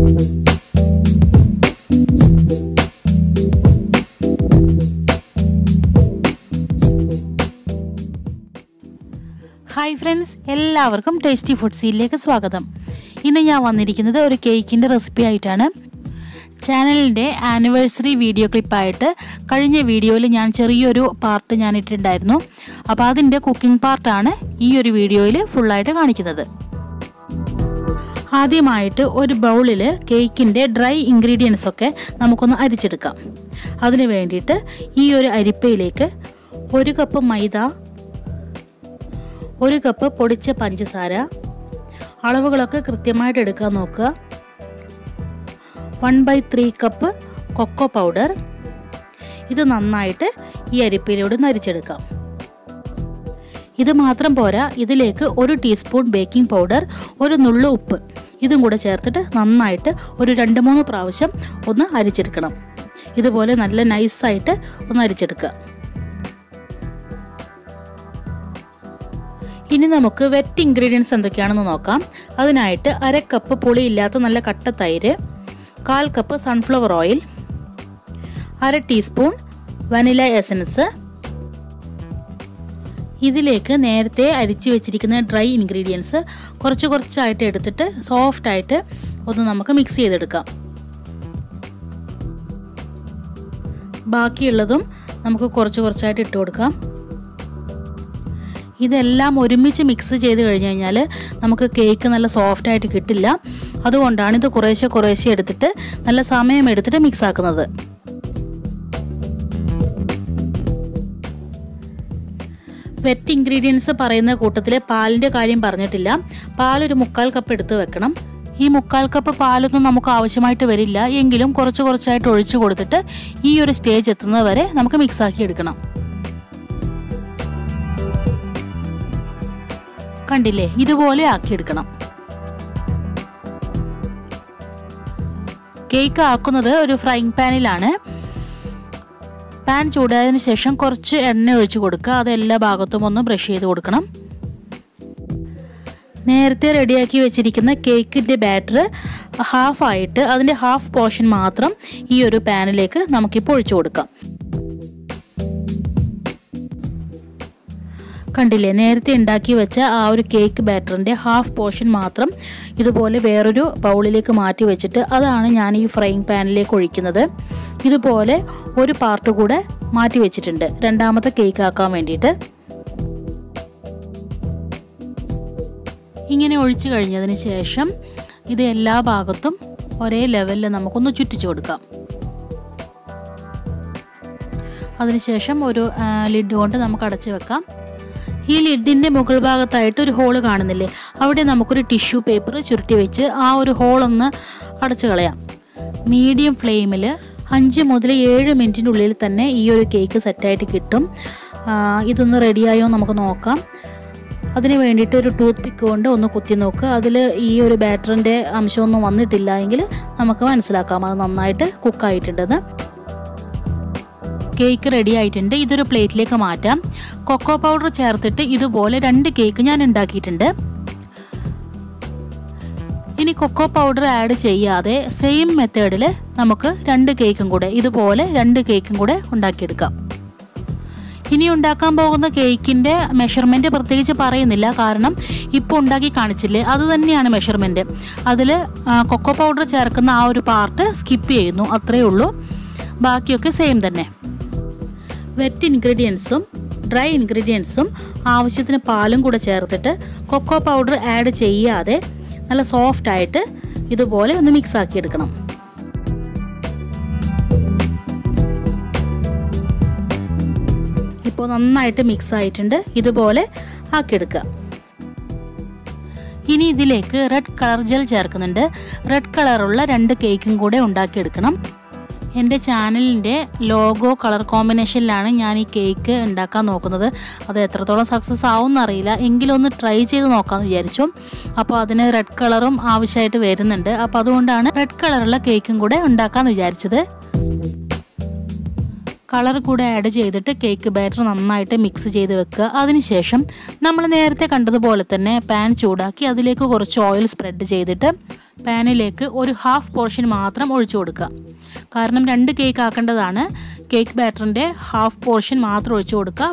hi friends എല്ലാവർക്കും tasty food സീലിലേക്ക് സ്വാഗതം ഇന്ന് ഞാൻ വന്നിരിക്കുന്നത് ഒരു കേക്കിൻ്റെ റെസിപ്പി ആയിട്ടാണ് ചാനലിൻ്റെ ആനിവേഴ്സറി വീഡിയോ ക്ലിപ്പായിട്ട് കഴിഞ്ഞ വീഡിയോയിൽ ഞാൻ ചെറിയൊരു പാർട്ട് ഞാൻ ഇട്ടിട്ടുണ്ടായിരുന്നു അപ്പോൾ അതിൻ്റെ കുക്കിംഗ് പാർട്ടാണ് ഈ ഒരു വീഡിയോയിൽ ഫുള്ളായിട്ട് കാണിക്കുന്നത് ആദ്യമായിട്ട് ഒരു ബൗളിൽ കേക്കിൻ്റെ ഡ്രൈ ഇൻഗ്രീഡിയൻസ് ഒക്കെ നമുക്കൊന്ന് അരിച്ചെടുക്കാം അതിന് വേണ്ടിയിട്ട് ഈ ഒരു അരിപ്പയിലേക്ക് ഒരു കപ്പ് മൈദ ഒരു കപ്പ് പൊടിച്ച പഞ്ചസാര അളവുകളൊക്കെ കൃത്യമായിട്ട് എടുക്കാൻ നോക്കുക one by three cup cocoa powder ഇത് നന്നായിട്ട് ഈ അരിപ്പയിലൂടെ നരിച്ചെടുക്കാം ഇത് മാത്രം പോരാ ഇതിലേക്ക് ഒരു ടീസ്പൂൺ ബേക്കിംഗ് പൗഡർ ഒരു നുള്ളു ഉപ്പ് ഇതും കൂടെ ചേർത്തിട്ട് നന്നായിട്ട് ഒരു രണ്ട് മൂന്ന് പ്രാവശ്യം ഒന്ന് അരിച്ചെടുക്കണം ഇതുപോലെ നല്ല നൈസായിട്ട് ഒന്ന് അരിച്ചെടുക്കുക ഇനി നമുക്ക് വെറ്റ് ഇൻഗ്രീഡിയൻസ് എന്തൊക്കെയാണെന്ന് നോക്കാം അതിനായിട്ട് അര കപ്പ് പുളിയില്ലാത്ത നല്ല കട്ട തൈര് കാൽ കപ്പ് സൺഫ്ലവർ ഓയിൽ അര ടീസ്പൂൺ വനില എസൻസ് ഇതിലേക്ക് നേരത്തെ അരിച്ചു വെച്ചിരിക്കുന്ന ഡ്രൈ ഇൻഗ്രീഡിയൻസ് കുറച്ച് കുറച്ചായിട്ട് എടുത്തിട്ട് സോഫ്റ്റായിട്ട് ഒന്ന് നമുക്ക് മിക്സ് ചെയ്തെടുക്കാം ബാക്കിയുള്ളതും നമുക്ക് കുറച്ച് കുറച്ചായിട്ട് ഇട്ട് കൊടുക്കാം ഇതെല്ലാം ഒരുമിച്ച് മിക്സ് ചെയ്ത് കഴിഞ്ഞ് കഴിഞ്ഞാൽ നമുക്ക് കേക്ക് നല്ല സോഫ്റ്റ് ആയിട്ട് കിട്ടില്ല അതുകൊണ്ടാണ് ഇത് കുറേശ്ശെ കുറേശ്ശെ എടുത്തിട്ട് നല്ല സമയം എടുത്തിട്ട് മിക്സ് ആക്കുന്നത് വെറ്റ് ഇൻഗ്രീഡിയൻസ് പറയുന്ന കൂട്ടത്തിൽ പാലിൻ്റെ കാര്യം പറഞ്ഞിട്ടില്ല പാലൊരു മുക്കാൽ കപ്പ് എടുത്ത് വെക്കണം ഈ മുക്കാൽ കപ്പ് പാലൊന്നും നമുക്ക് ആവശ്യമായിട്ട് വരില്ല എങ്കിലും കുറച്ച് കുറച്ചായിട്ട് ഒഴിച്ചു കൊടുത്തിട്ട് ഈ ഒരു സ്റ്റേജ് എത്തുന്നത് വരെ നമുക്ക് മിക്സ് ആക്കി എടുക്കണം കണ്ടില്ലേ ഇതുപോലെ ആക്കിയെടുക്കണം കേക്ക് ആക്കുന്നത് ഒരു ഫ്രൈങ് പാനിലാണ് പാൻ ചൂടായതിനു ശേഷം കുറച്ച് എണ്ണ ഒഴിച്ച് കൊടുക്കുക അത് എല്ലാ ഭാഗത്തും ഒന്ന് ബ്രഷ് ചെയ്ത് കൊടുക്കണം നേരത്തെ റെഡിയാക്കി വെച്ചിരിക്കുന്ന കേക്കിൻ്റെ ബാറ്റർ ഹാഫായിട്ട് അതിൻ്റെ ഹാഫ് പോർഷൻ മാത്രം ഈ ഒരു പാനിലേക്ക് നമുക്കിപ്പോൾ ഒഴിച്ചു കൊടുക്കാം കണ്ടില്ലേ നേരത്തെ ഉണ്ടാക്കി വെച്ച ആ ഒരു കേക്ക് ബാറ്ററിൻ്റെ ഹാഫ് പോർഷൻ മാത്രം ഇതുപോലെ വേറൊരു ബൗളിലേക്ക് മാറ്റി വെച്ചിട്ട് അതാണ് ഞാൻ ഈ ഫ്രൈങ് പാനിലേക്ക് ഒഴിക്കുന്നത് ഇതുപോലെ ഒരു പാർട്ട് കൂടെ മാറ്റി വെച്ചിട്ടുണ്ട് രണ്ടാമത്തെ കേക്ക് ആക്കാൻ വേണ്ടിയിട്ട് ഇങ്ങനെ ഒഴിച്ചു കഴിഞ്ഞതിന് ശേഷം ഇത് എല്ലാ ഭാഗത്തും ഒരേ ലെവലിൽ നമുക്കൊന്ന് ചുറ്റിച്ചു കൊടുക്കാം അതിനുശേഷം ഒരു ലിഡ് കൊണ്ട് നമുക്ക് അടച്ചു വെക്കാം ഈ ലിഡിൻ്റെ മുകൾ ഭാഗത്തായിട്ട് ഒരു ഹോള് കാണുന്നില്ലേ അവിടെ നമുക്കൊരു ടിഷ്യൂ പേപ്പർ ചുരുട്ടി വെച്ച് ആ ഒരു ഹോളൊന്ന് അടച്ചു കളയാം മീഡിയം ഫ്ലെയിമിൽ അഞ്ച് മുതൽ ഏഴ് മിനിറ്റിനുള്ളിൽ തന്നെ ഈ ഒരു കേക്ക് സെറ്റായിട്ട് കിട്ടും ഇതൊന്ന് റെഡിയായോ നമുക്ക് നോക്കാം അതിന് വേണ്ടിയിട്ട് ഒരു ടൂത്ത് പിക്ക് കൊണ്ട് ഒന്ന് കുത്തി നോക്കുക അതിൽ ഈ ഒരു ബാറ്ററിൻ്റെ അംശമൊന്നും വന്നിട്ടില്ല എങ്കിൽ നമുക്ക് മനസ്സിലാക്കാം അത് നന്നായിട്ട് കുക്കായിട്ടുണ്ടെന്ന് കേക്ക് റെഡി ആയിട്ടുണ്ട് ഇതൊരു പ്ലേറ്റിലേക്ക് മാറ്റാം കൊക്കോ പൗഡർ ചേർത്തിട്ട് ഇതുപോലെ രണ്ട് കേക്ക് ഞാൻ ഉണ്ടാക്കിയിട്ടുണ്ട് ഇനി കൊക്കോ പൗഡർ ആഡ് ചെയ്യാതെ സെയിം മെത്തേഡിൽ നമുക്ക് രണ്ട് കേക്കും കൂടെ ഇതുപോലെ രണ്ട് കേക്കും കൂടെ ഉണ്ടാക്കിയെടുക്കാം ഇനി ഉണ്ടാക്കാൻ പോകുന്ന കേക്കിൻ്റെ മെഷർമെൻറ്റ് പ്രത്യേകിച്ച് പറയുന്നില്ല കാരണം ഇപ്പോൾ ഉണ്ടാക്കി കാണിച്ചില്ലേ അത് തന്നെയാണ് മെഷർമെൻറ്റ് അതിൽ കൊക്കോ പൗഡർ ചേർക്കുന്ന ആ ഒരു പാർട്ട് സ്കിപ്പ് ചെയ്യുന്നു അത്രയേ ഉള്ളൂ ബാക്കിയൊക്കെ സെയിം തന്നെ വെറ്റ് ഇൻഗ്രീഡിയൻസും ഡ്രൈ ഇൻഗ്രീഡിയൻസും ആവശ്യത്തിന് പാലും കൂടെ ചേർത്തിട്ട് കൊക്കോ പൗഡർ ആഡ് ചെയ്യാതെ നല്ല സോഫ്റ്റ് ആയിട്ട് ഇതുപോലെ ഒന്ന് മിക്സ് ആക്കി എടുക്കണം ഇപ്പോൾ നന്നായിട്ട് മിക്സ് ആയിട്ടുണ്ട് ഇതുപോലെ ആക്കിയെടുക്കുക ഇനി ഇതിലേക്ക് റെഡ് കളർ ജെൽ ചേർക്കുന്നുണ്ട് റെഡ് കളറുള്ള രണ്ട് കേക്കും കൂടെ ഉണ്ടാക്കിയെടുക്കണം എൻ്റെ ചാനലിൻ്റെ ലോഗോ കളർ കോമ്പിനേഷനിലാണ് ഞാൻ ഈ കേക്ക് ഉണ്ടാക്കാൻ നോക്കുന്നത് അത് എത്രത്തോളം സക്സസ് ആവും എന്നറിയില്ല എങ്കിലും ഒന്ന് ട്രൈ ചെയ്ത് നോക്കാമെന്ന് വിചാരിച്ചു അപ്പോൾ അതിന് റെഡ് കളറും ആവശ്യമായിട്ട് വരുന്നുണ്ട് അപ്പോൾ അതുകൊണ്ടാണ് റെഡ് കളറുള്ള കേക്കും കൂടെ ഉണ്ടാക്കാമെന്ന് വിചാരിച്ചത് കളർ കൂടെ ആഡ് ചെയ്തിട്ട് കേക്ക് ബാറ്റർ നന്നായിട്ട് മിക്സ് ചെയ്ത് വെക്കുക അതിനുശേഷം നമ്മൾ നേരത്തെ കണ്ടതുപോലെ തന്നെ പാൻ ചൂടാക്കി അതിലേക്ക് കുറച്ച് ഓയിൽ സ്പ്രെഡ് ചെയ്തിട്ട് പാനിലേക്ക് ഒരു ഹാഫ് പോർഷൻ മാത്രം ഒഴിച്ചു കൊടുക്കുക കാരണം രണ്ട് കേക്ക് ആക്കേണ്ടതാണ് കേക്ക് ബാറ്ററിൻ്റെ ഹാഫ് പോർഷൻ മാത്രം ഒഴിച്ചു കൊടുക്കുക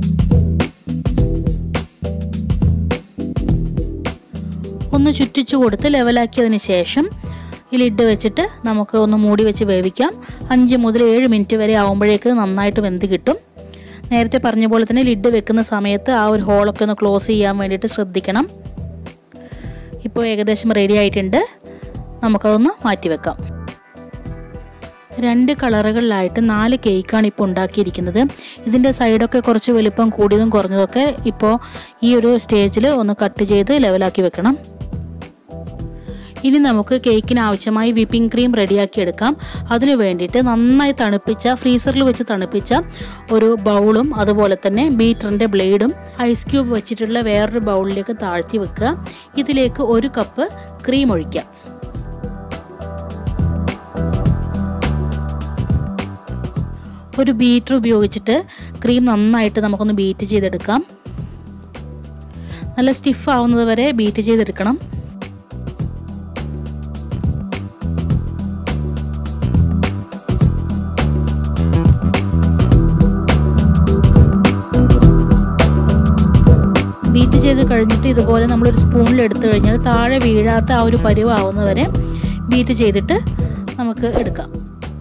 ഒന്ന് ചുറ്റിച്ചു കൊടുത്ത് ലെവലാക്കിയതിന് ശേഷം ഈ ലിഡ് വെച്ചിട്ട് നമുക്ക് ഒന്ന് മൂടി വെച്ച് വേവിക്കാം അഞ്ച് മുതൽ ഏഴ് മിനിറ്റ് വരെ ആകുമ്പോഴേക്ക് നന്നായിട്ട് വെന്ത് കിട്ടും നേരത്തെ പറഞ്ഞ പോലെ തന്നെ ലിഡ് വെക്കുന്ന സമയത്ത് ആ ഒരു ഹോളൊക്കെ ഒന്ന് ക്ലോസ് ചെയ്യാൻ വേണ്ടിയിട്ട് ശ്രദ്ധിക്കണം ഇപ്പോൾ ഏകദേശം റെഡി ആയിട്ടുണ്ട് നമുക്കതൊന്ന് മാറ്റി വെക്കാം രണ്ട് കളറുകളിലായിട്ട് നാല് കേക്കാണ് ഇപ്പോൾ ഉണ്ടാക്കിയിരിക്കുന്നത് ഇതിൻ്റെ സൈഡൊക്കെ കുറച്ച് വലിപ്പം കൂടിയതും കുറഞ്ഞതൊക്കെ ഇപ്പോൾ ഈ ഒരു സ്റ്റേജിൽ ഒന്ന് കട്ട് ചെയ്ത് ലെവലാക്കി വെക്കണം ഇനി നമുക്ക് കേക്കിന് ആവശ്യമായി വിപ്പിംഗ് ക്രീം റെഡിയാക്കി എടുക്കാം അതിനു വേണ്ടിയിട്ട് നന്നായി തണുപ്പിച്ച ഫ്രീസറിൽ വെച്ച് തണുപ്പിച്ച ഒരു ബൗളും അതുപോലെ തന്നെ ബീറ്ററിൻ്റെ ബ്ലേഡും ഐസ് ക്യൂബ് വെച്ചിട്ടുള്ള വേറൊരു ബൗളിലേക്ക് താഴ്ത്തി വെക്കുക ഇതിലേക്ക് ഒരു കപ്പ് ക്രീം ഒഴിക്കുക ഒരു ബീറ്റർ ഉപയോഗിച്ചിട്ട് ക്രീം നന്നായിട്ട് നമുക്കൊന്ന് ബീറ്റ് ചെയ്തെടുക്കാം നല്ല സ്റ്റിഫ് ആവുന്നത് വരെ ബീറ്റ് ചെയ്തെടുക്കണം ബീറ്റ് ചെയ്ത് കഴിഞ്ഞിട്ട് ഇതുപോലെ നമ്മളൊരു സ്പൂണിൽ എടുത്തു കഴിഞ്ഞാൽ താഴെ വീഴാത്ത ആ ഒരു പരുവാവുന്നവരെ ബീറ്റ് ചെയ്തിട്ട് നമുക്ക് എടുക്കാം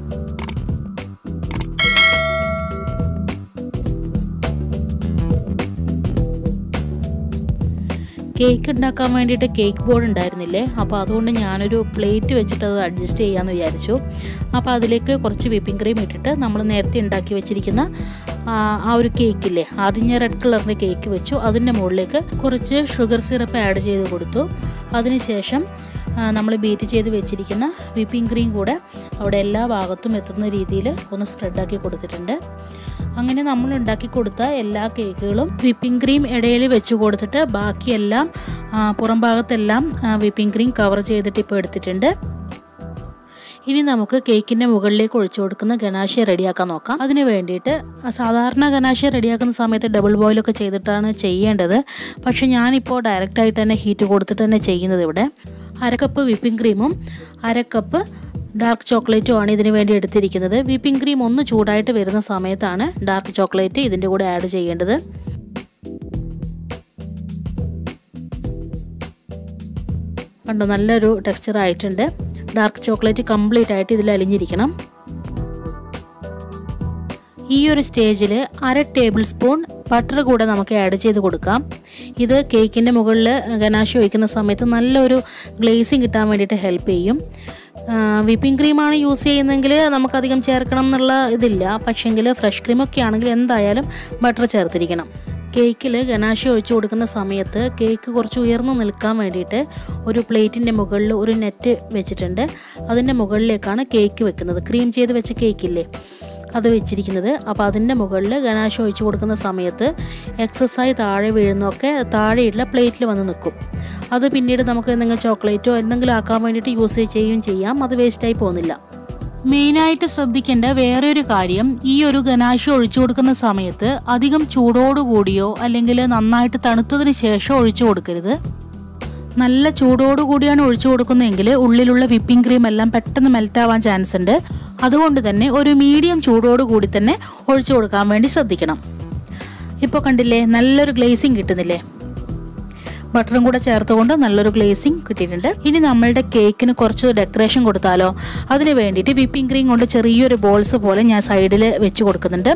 കേക്ക് ഉണ്ടാക്കാൻ വേണ്ടിയിട്ട് കേക്ക് ബോർഡ് ഉണ്ടായിരുന്നില്ലേ അപ്പോൾ അതുകൊണ്ട് ഞാനൊരു പ്ലേറ്റ് വെച്ചിട്ട് അത് അഡ്ജസ്റ്റ് ചെയ്യാമെന്ന് വിചാരിച്ചു അപ്പോൾ അതിലേക്ക് കുറച്ച് വിപ്പിംഗ് ക്രീം ഇട്ടിട്ട് നമ്മൾ നേരത്തെ ഉണ്ടാക്കി വെച്ചിരിക്കുന്ന ആ ഒരു കേക്കില്ലേ ആദ്യം ഞാൻ റെഡ് കളറിൻ്റെ കേക്ക് വെച്ചു അതിൻ്റെ മുകളിലേക്ക് കുറച്ച് ഷുഗർ സിറപ്പ് ആഡ് ചെയ്ത് കൊടുത്തു അതിനുശേഷം നമ്മൾ ബീറ്റ് ചെയ്ത് വെച്ചിരിക്കുന്ന വിപ്പിംഗ് ക്രീം കൂടെ അവിടെ എല്ലാ ഭാഗത്തും എത്തുന്ന രീതിയിൽ ഒന്ന് സ്പ്രെഡാക്കി കൊടുത്തിട്ടുണ്ട് അങ്ങനെ നമ്മൾ ഉണ്ടാക്കി കൊടുത്ത എല്ലാ കേക്കുകളും വിപ്പിംഗ് ക്രീം ഇടയിൽ വെച്ച് കൊടുത്തിട്ട് ബാക്കിയെല്ലാം പുറം ഭാഗത്തെല്ലാം വിപ്പിംഗ് ക്രീം കവർ ചെയ്തിട്ട് ഇപ്പോൾ എടുത്തിട്ടുണ്ട് ഇനി നമുക്ക് കേക്കിൻ്റെ മുകളിലേക്ക് ഒഴിച്ചു കൊടുക്കുന്ന ഗനാശ റെഡിയാക്കാൻ നോക്കാം അതിന് വേണ്ടിയിട്ട് സാധാരണ ഗനാശ റെഡിയാക്കുന്ന സമയത്ത് ഡബിൾ ബോയിലൊക്കെ ചെയ്തിട്ടാണ് ചെയ്യേണ്ടത് പക്ഷെ ഞാനിപ്പോൾ ഡയറക്റ്റായിട്ട് തന്നെ ഹീറ്റ് കൊടുത്തിട്ട് തന്നെ ചെയ്യുന്നത് ഇവിടെ അരക്കപ്പ് വിപ്പിംഗ് ക്രീമും അരക്കപ്പ് ഡാർക്ക് ചോക്ലേറ്റും ആണ് ഇതിന് വേണ്ടി എടുത്തിരിക്കുന്നത് വിപ്പിംഗ് ക്രീം ഒന്ന് ചൂടായിട്ട് വരുന്ന സമയത്താണ് ഡാർക്ക് ചോക്ലേറ്റ് ഇതിൻ്റെ കൂടെ ആഡ് ചെയ്യേണ്ടത് കണ്ടോ നല്ലൊരു ടെക്സ്ചർ ആയിട്ടുണ്ട് ഡാർക്ക് ചോക്ലേറ്റ് കംപ്ലീറ്റ് ആയിട്ട് ഇതിൽ അലിഞ്ഞിരിക്കണം ഈ ഒരു സ്റ്റേജിൽ അര ടേബിൾ സ്പൂൺ ബട്ടർ കൂടെ നമുക്ക് ആഡ് ചെയ്ത് കൊടുക്കാം ഇത് കേക്കിൻ്റെ മുകളിൽ ഗനാശ ഒഴിക്കുന്ന സമയത്ത് നല്ലൊരു ഗ്ലേസിങ് കിട്ടാൻ വേണ്ടിയിട്ട് ഹെൽപ്പ് ചെയ്യും വിപ്പിംഗ് ക്രീമാണ് യൂസ് ചെയ്യുന്നതെങ്കിൽ നമുക്കധികം ചേർക്കണം എന്നുള്ള ഇതില്ല പക്ഷേങ്കിൽ ഫ്രഷ് ക്രീമൊക്കെ ആണെങ്കിൽ എന്തായാലും ബട്ടർ ചേർത്തിരിക്കണം കേക്കിൽ ഗനാശ ഒഴിച്ചു കൊടുക്കുന്ന സമയത്ത് കേക്ക് കുറച്ച് ഉയർന്നു നിൽക്കാൻ വേണ്ടിയിട്ട് ഒരു പ്ലേറ്റിൻ്റെ മുകളിൽ ഒരു നെറ്റ് വെച്ചിട്ടുണ്ട് അതിൻ്റെ മുകളിലേക്കാണ് കേക്ക് വെക്കുന്നത് ക്രീം ചെയ്ത് വെച്ച കേക്കില്ലേ അത് വെച്ചിരിക്കുന്നത് അപ്പോൾ അതിൻ്റെ മുകളിൽ ഗനാശ ഒഴിച്ചു കൊടുക്കുന്ന സമയത്ത് എക്സസൈസ് താഴെ വീഴുന്നതൊക്കെ താഴെയുള്ള പ്ലേറ്റിൽ വന്ന് നിൽക്കും അത് പിന്നീട് നമുക്ക് എന്തെങ്കിലും ചോക്ലേറ്റോ എന്തെങ്കിലും ആക്കാൻ വേണ്ടിയിട്ട് യൂസ് ചെയ്യുകയും ചെയ്യാം അത് വേസ്റ്റായി പോകുന്നില്ല മെയിനായിട്ട് ശ്രദ്ധിക്കേണ്ട വേറെ ഒരു കാര്യം ഈ ഒരു ഗനാശ ഒഴിച്ചു കൊടുക്കുന്ന സമയത്ത് അധികം ചൂടോടുകൂടിയോ അല്ലെങ്കിൽ നന്നായിട്ട് തണുത്തതിന് ശേഷം ഒഴിച്ചു കൊടുക്കരുത് നല്ല ചൂടോടുകൂടിയാണ് ഒഴിച്ചു കൊടുക്കുന്നതെങ്കിൽ ഉള്ളിലുള്ള വിപ്പിംഗ് ക്രീം എല്ലാം പെട്ടെന്ന് മെൽറ്റ് ആവാൻ ചാൻസ് ഉണ്ട് അതുകൊണ്ട് തന്നെ ഒരു മീഡിയം ചൂടോടുകൂടി തന്നെ ഒഴിച്ചു കൊടുക്കാൻ വേണ്ടി ശ്രദ്ധിക്കണം ഇപ്പോൾ കണ്ടില്ലേ നല്ലൊരു ഗ്ലേസിങ് കിട്ടുന്നില്ലേ ബട്ടറും കൂടെ ചേർത്തുകൊണ്ട് നല്ലൊരു ഗ്ലേസിങ് കിട്ടിയിട്ടുണ്ട് ഇനി നമ്മളുടെ കേക്കിന് കുറച്ച് ഡെക്കറേഷൻ കൊടുത്താലോ അതിന് വേണ്ടിയിട്ട് വിപ്പിംഗ് ക്രീം കൊണ്ട് ചെറിയൊരു ബോൾസ് പോലെ ഞാൻ സൈഡിൽ വെച്ച് കൊടുക്കുന്നുണ്ട്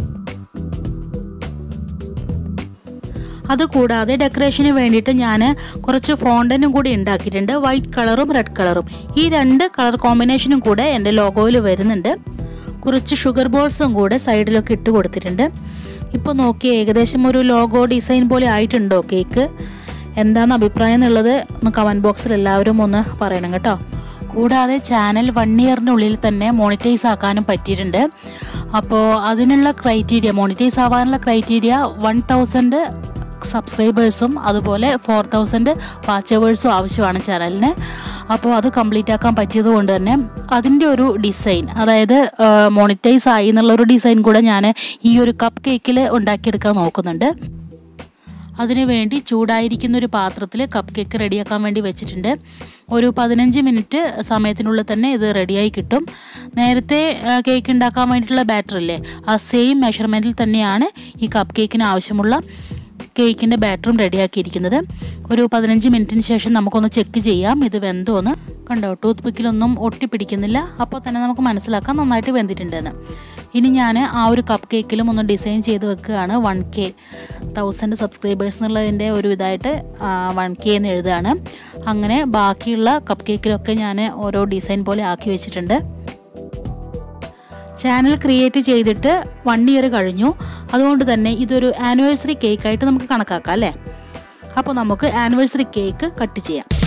അതുകൂടാതെ ഡെക്കറേഷന് വേണ്ടിയിട്ട് ഞാൻ കുറച്ച് ഫോണ്ടനും കൂടി ഉണ്ടാക്കിയിട്ടുണ്ട് വൈറ്റ് കളറും റെഡ് കളറും ഈ രണ്ട് കളർ കോമ്പിനേഷനും കൂടെ എൻ്റെ ലോഗോയിൽ വരുന്നുണ്ട് കുറച്ച് ഷുഗർ ബോൾസും കൂടെ സൈഡിലൊക്കെ ഇട്ട് കൊടുത്തിട്ടുണ്ട് ഇപ്പോൾ നോക്കി ഏകദേശം ഒരു ലോഗോ ഡിസൈൻ പോലെ ആയിട്ടുണ്ടോ കേക്ക് എന്താണ് അഭിപ്രായം എന്നുള്ളത് ഒന്ന് കമൻറ്റ് ബോക്സിൽ എല്ലാവരും ഒന്ന് പറയണം കേട്ടോ കൂടാതെ ചാനൽ വൺ ഇയറിനുള്ളിൽ തന്നെ മോണിറ്റൈസ് ആക്കാനും പറ്റിയിട്ടുണ്ട് അപ്പോൾ അതിനുള്ള ക്രൈറ്റീരിയ മോണിറ്റൈസ് ആവാനുള്ള ക്രൈറ്റീരിയ വൺ തൗസൻഡ് സബ്സ്ക്രൈബേഴ്സും അതുപോലെ ഫോർ തൗസൻഡ് വാച്ച് അവേഴ്സും ആവശ്യമാണ് ചാനലിന് അപ്പോൾ അത് കംപ്ലീറ്റ് ആക്കാൻ പറ്റിയത് കൊണ്ട് തന്നെ അതിൻ്റെ ഒരു ഡിസൈൻ അതായത് മോണിറ്റൈസ് ആയി എന്നുള്ളൊരു ഡിസൈൻ കൂടെ ഞാൻ ഈ ഒരു കപ്പ് കേക്കിൽ ഉണ്ടാക്കിയെടുക്കാൻ നോക്കുന്നുണ്ട് അതിനുവേണ്ടി ചൂടായിരിക്കുന്ന ഒരു പാത്രത്തിൽ കപ്പ് കേക്ക് റെഡിയാക്കാൻ വേണ്ടി വെച്ചിട്ടുണ്ട് ഒരു പതിനഞ്ച് മിനിറ്റ് സമയത്തിനുള്ളിൽ തന്നെ ഇത് റെഡിയായി കിട്ടും നേരത്തെ ആ, കേക്ക് ഉണ്ടാക്കാൻ വേണ്ടിയിട്ടുള്ള ബാറ്റർ ഇല്ലേ ആ സെയിം മെഷർമെൻറ്റിൽ തന്നെയാണ് ഈ കപ്പ് കേക്കിന് ആവശ്യമുള്ള കേക്കിൻ്റെ ബാറ്ററും റെഡിയാക്കിയിരിക്കുന്നത് ഒരു പതിനഞ്ച് മിനിറ്റിന് ശേഷം നമുക്കൊന്ന് ചെക്ക് ചെയ്യാം ഇത് വെന്തോന്ന് കണ്ടോ ടൂത്ത് പിക്കിലൊന്നും ഒട്ടിപ്പിടിക്കുന്നില്ല അപ്പോൾ തന്നെ നമുക്ക് മനസ്സിലാക്കാം നന്നായിട്ട് വെന്തിട്ടുണ്ടെന്ന് ഇനി ഞാൻ ആ ഒരു കപ്പ് കേക്കിലും ഒന്ന് ഡിസൈൻ ചെയ്ത് വെക്കുകയാണ് വൺ കെ തൗസൻഡ് സബ്സ്ക്രൈബേഴ്സ് എന്നുള്ളതിൻ്റെ ഒരു ഇതായിട്ട് വൺ കെ എന്ന് എഴുതുകയാണ് അങ്ങനെ ബാക്കിയുള്ള കപ്പ് കേക്കിലൊക്കെ ഞാൻ ഓരോ ഡിസൈൻ പോലെ ആക്കി വെച്ചിട്ടുണ്ട് ചാനൽ ക്രിയേറ്റ് ചെയ്തിട്ട് വൺ ഇയർ കഴിഞ്ഞു അതുകൊണ്ട് തന്നെ ഇതൊരു ആനിവേഴ്സറി കേക്കായിട്ട് നമുക്ക് കണക്കാക്കാം അല്ലേ അപ്പോൾ നമുക്ക് ആനിവേഴ്സറി കേക്ക് കട്ട് ചെയ്യാം